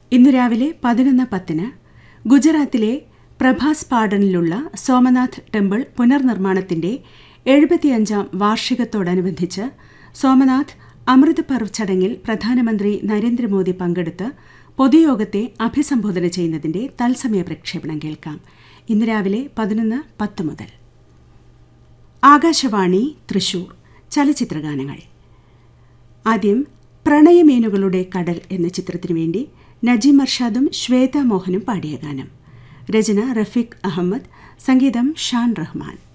ഇന്ന് രാവിലെ പതിനൊന്ന് പത്തിന് ഗുജറാത്തിലെ പ്രഭാസ് പാടനിലുള്ള സോമനാഥ് ടെമ്പിൾ പുനർനിർമ്മാണത്തിന്റെ എഴുപത്തിയഞ്ചാം വാർഷികത്തോടനുബന്ധിച്ച് സോമനാഥ് അമൃത് പർവ് ചടങ്ങിൽ പ്രധാനമന്ത്രി നരേന്ദ്രമോദി പങ്കെടുത്ത് പൊതുയോഗത്തെ അഭിസംബോധന ചെയ്യുന്നതിന്റെ തത്സമയ പ്രക്ഷേപണം കേൾക്കാം ഇന്ന് രാവിലെ പതിനൊന്ന് പത്ത് മുതൽ ആകാശവാണി തൃശൂർ ചലച്ചിത്രഗാനങ്ങൾ ആദ്യം പ്രണയമീനുകളുടെ കടൽ എന്ന ചിത്രത്തിനു വേണ്ടി നജീം അർഷാദും ശ്വേത മോഹനും പാടിയ ഗാനം രചന റഫീഖ് അഹമ്മദ് സംഗീതം ഷാൻ റഹ്മാൻ